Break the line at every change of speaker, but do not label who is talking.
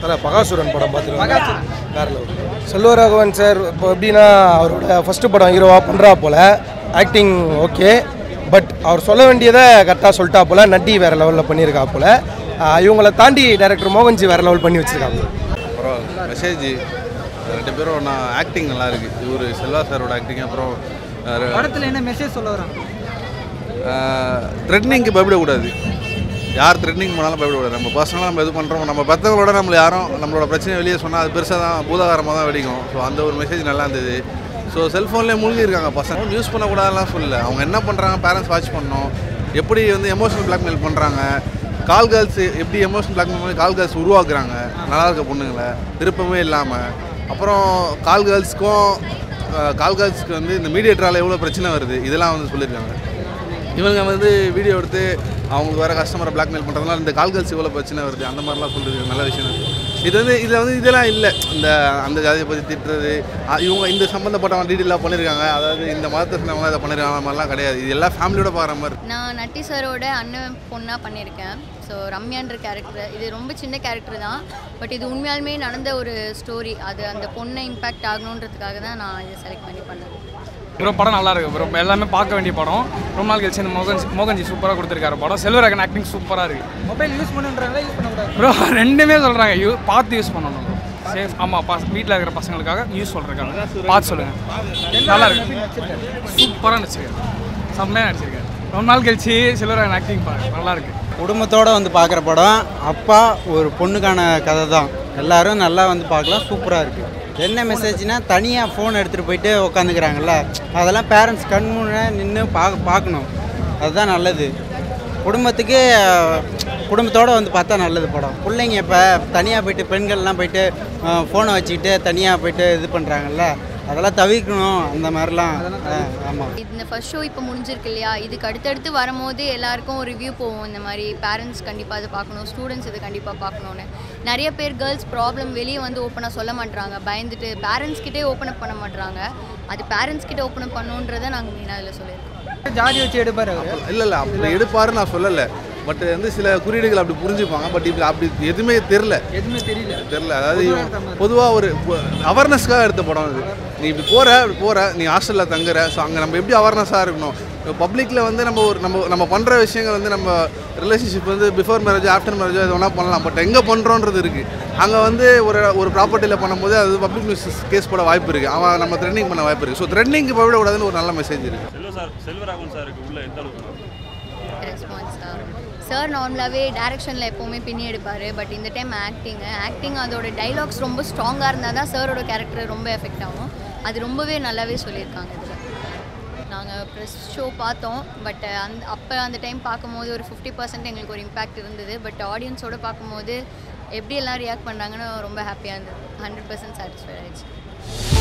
அதான் பகாசுரன் படம் பார்த்துருக்கேன் வேற level. செல்வராகவன் சார் இப்போ எப்படின்னா அவரோட ஃபஸ்ட்டு படம் ஹீரோவாக பண்ணுறா போல் ஆக்டிங் ஓகே பட் அவர் சொல்ல வேண்டியதை கரெக்டாக சொல்லிட்டா போல் நட்டி வேறு லெவலில் பண்ணியிருக்கா போல் ஆஹ் இவங்கள தாண்டி டைரக்டர் மோகன்ஜி வேறு லெவல் பண்ணி வச்சிருக்காங்க
அப்புறம் மெசேஜ் ரெண்டு பேரும் நான் ஆக்டிங் நல்லா இருக்கு இவர் செல்வா சாரோட ஆக்டிங் அப்புறம்
படத்தில் என்ன மெசேஜ் சொல்ல வராங்க
த்ரெட்னிங்க்கு பயப்படக்கூடாது யார் த்ரெட்னிங் பண்ணாலும் பயப்படக்கூடாது நம்ம பர்சனலாக நம்ம இது பண்ணுறோம் நம்ம பெற்றவங்களோட நம்மள யாரும் நம்மளோட பிரச்சனையை வெளியே சொன்னால் அது பெருசாக தான் பூதாகாரமாக தான் வெடிக்கும் ஸோ அந்த ஒரு மெசேஜ் நல்லா இருந்தது ஸோ செல்ஃபோன்லேயே மூழ்கி இருக்காங்க பசங்க யூஸ் பண்ணக்கூடாதுலாம் சொல்லல அவங்க என்ன பண்ணுறாங்க பேரண்ட்ஸ் வாட்ச் பண்ணணும் எப்படி வந்து எமோஷனல் பிளாக்மெயில் பண்ணுறாங்க கால் கேர்ள்ஸ் எப்படி எமோஷனல் பிளாக்மெயில் பண்ணி கால் கேர்ள்ஸ் உருவாக்குறாங்க நல்லா இருக்க பொண்ணுங்களை விருப்பமே இல்லாமல் அப்புறம் கால் கேர்ள்ஸ்க்கும் கால் கேர்ள்ஸ்க்கு வந்து இந்த மீடியேட்டரால் எவ்வளோ பிரச்சனை வருது இதெல்லாம் வந்து சொல்லியிருக்காங்க இவங்க வந்து வீடியோ எடுத்து அவங்களுக்கு வேறு கஸ்டமரை பிளாக்மெயில் பண்ணுறதுனால இந்த கால் கேர்ள்ஸ் இவ்வளோ பிரச்சனை வருது அந்த மாதிரிலாம் சொல்கிறது நல்ல விஷயம் இருக்கு. இது வந்து இதில் வந்து இதெல்லாம் இல்லை இந்த அந்த ஜாதியை பற்றி திட்டுறது அ- இவங்க இந்த சம்மந்தப்பட்டவங்க டீட்டெயிலாக பண்ணியிருக்காங்க அதாவது இந்த மதத்தை சேர்ந்தவங்க இதை பண்ணியிருக்காங்க அந்த மாதிரிலாம் கிடையாது இது எல்லாம் ஃபேமிலியோட பார்க்குற மாதிரி
நான் நட்டி சாரோட அண்ணன் பொண்ணாக பண்ணியிருக்கேன் ஸோ ரம்யான்ற கேரக்டர் இது ரொம்ப சின்ன கேரக்டர் தான் பட் இது உண்மையாலுமே நடந்த ஒரு ஸ்டோரி அது அந்த பொண்ணை இம்பேக்ட் ஆகணுன்றதுக்காக தான் நான் இதை செலக்ட் பண்ணி பண்ணேன்
ப்ரோ படம் நல்லா இருக்கு ப்ரோ எல்லாமே பார்க்க வேண்டிய படம் ரொம்ப நாள் கழிச்சு இந்த மோகன் மோகன்ஜி சூப்பராக கொடுத்துருக்காரு படம் செல்வராகன் ஆக்டிங் சூப்பராக இருக்கு
மொபைல் யூஸ் பண்ணுன்றாங்களா யூஸ் பண்ணக்கூடாது
ப்ரோ ரெண்டுமே சொல்கிறாங்க யூ பார்த்து யூஸ் பண்ணணும் சேஃப் ஆமாம் பாஸ் வீட்டில் இருக்கிற பசங்களுக்காக யூஸ் சொல்கிறாங்க பார்த்து சொல்லுங்கள் நல்லா இருக்கு சூப்பராக நடிச்சிருக்காரு செம்மையாக நடிச்சிருக்காரு ரொம்ப நாள் கழிச்சு செல்வராகன் ஆக்டிங் பாருங்க நல்லா இருக்கு
குடும்பத்தோடு வந்து பார்க்குற படம் அப்பா ஒரு பொண்ணுக்கான கதை தான் எல்லாரும் நல்லா வந்து பார்க்கலாம் சூப்பராக இருக்குது என்ன மெசேஜ்னா தனியாக ஃபோன் எடுத்துகிட்டு போயிட்டு உட்காந்துக்கிறாங்கல்ல அதெல்லாம் பேரண்ட்ஸ் கண் முன்னே நின்று பார்க்க பார்க்கணும் அதுதான் நல்லது குடும்பத்துக்கு குடும்பத்தோடு வந்து பார்த்தா நல்லது படம் பிள்ளைங்க இப்போ தனியாக போயிட்டு பெண்கள்லாம் போயிட்டு ஃபோனை வச்சுக்கிட்டு தனியாக போயிட்டு இது பண்ணுறாங்கல்ல அதெல்லாம் தவிர்க்கணும் அந்த மாதிரிலாம் ஆமாம்
இந்த ஃபர்ஸ்ட் ஷோ இப்போ முடிஞ்சிருக்கு இல்லையா இதுக்கு அடுத்தடுத்து வரும்போது எல்லாருக்கும் ஒரு ரிவ்யூ போகும் இந்த மாதிரி பேரண்ட்ஸ் கண்டிப்பாக அதை பார்க்கணும் ஸ்டூடெண்ட்ஸ் இதை கண்டிப்பாக பார்க்கணுன்னு நிறைய பேர் கேர்ள்ஸ் ப்ராப்ளம் வெளியே வந்து ஓப்பனாக சொல்ல மாட்றாங்க பயந்துட்டு பேரண்ட்ஸ் கிட்டே ஓப்பன் அப் பண்ண மாட்றாங்க அது பேரண்ட்ஸ் கிட்ட ஓப்பன் அப் பண்ணணுன்றதை நாங்கள் மெயினாக அதில் சொல்லியிருக்கோம்
ஜாதி வச்சு எடுப்பார் அவர்
இல்லை இல்லை அப்படி எடுப்பாரு நான் சொல்லலை பட் வந்து சில குறியீடுகள் அப்படி புரிஞ்சுப்பாங்க பட் இப்படி அப்படி எதுவுமே தெரில
எதுவுமே தெரியல
தெரில அதாவது பொதுவாக ஒரு அவேர்னஸ்க்காக எடுத்த படம் இது நீ இப்படி போகிற இப்படி போகிற நீ ஹாஸ்டலில் தங்குற ஸோ அங்கே நம்ம எப்படி அவேர்னஸாக இருக்கணும் பப்ளிக்கில் வந்து நம்ம ஒரு நம்ம நம்ம பண்ணுற விஷயங்கள் வந்து நம்ம ரிலேஷன்ஷிப் வந்து பிஃபோர் மேரேஜ் ஆஃப்டர் மேரேஜ் அது ஒன்றா பண்ணலாம் பட் எங்கே பண்ணுறோன்றது இருக்குது அங்கே வந்து ஒரு ஒரு ப்ராப்பர்ட்டியில் பண்ணும்போது அது பப்ளிக் நியூஸ் கேஸ் போட வாய்ப்பு இருக்குது அவன் நம்ம த்ரெட்னிங் பண்ண வாய்ப்பு இருக்குது ஸோ த்ரெட்னிங்க்கு போய்விடக்கூடாதுன்னு ஒரு நல்ல மெசேஜ் இருக்குது
செல்வ சார் செல்வராகவன் சாருக்கு உள்ள எந்த அளவுக்கு
ரெஸ்பான்ஸ் தான் சார் நார்மலாகவே டேரெக்ஷனில் எப்போவுமே பின்னி எடுப்பார் பட் இந்த டைம் ஆக்டிங்கு ஆக்டிங் அதோட டைலாக்ஸ் ரொம்ப ஸ்ட்ராங்காக இருந்தால் தான் சாரோட கேரக்டர் ரொம்ப எஃபெக்ட் ஆகும் அது ரொம்பவே நல்லாவே சொல்லியிருக்காங்க இதில் நாங்கள் ப்ரெஸ் ஷோ பார்த்தோம் பட் அந்த அப்போ அந்த டைம் பார்க்கும்போது ஒரு ஃபிஃப்டி பர்சன்ட் எங்களுக்கு ஒரு இம்பேக்ட் இருந்தது பட் ஆடியன்ஸோடு பார்க்கும்போது எப்படி எல்லாம் ரியாக்ட் பண்ணுறாங்கன்னு ரொம்ப ஹாப்பியாக இருந்தது ஹண்ட்ரட் பர்சன்ட் சாட்டிஸ்ஃபைட் ஆயிடுச்சு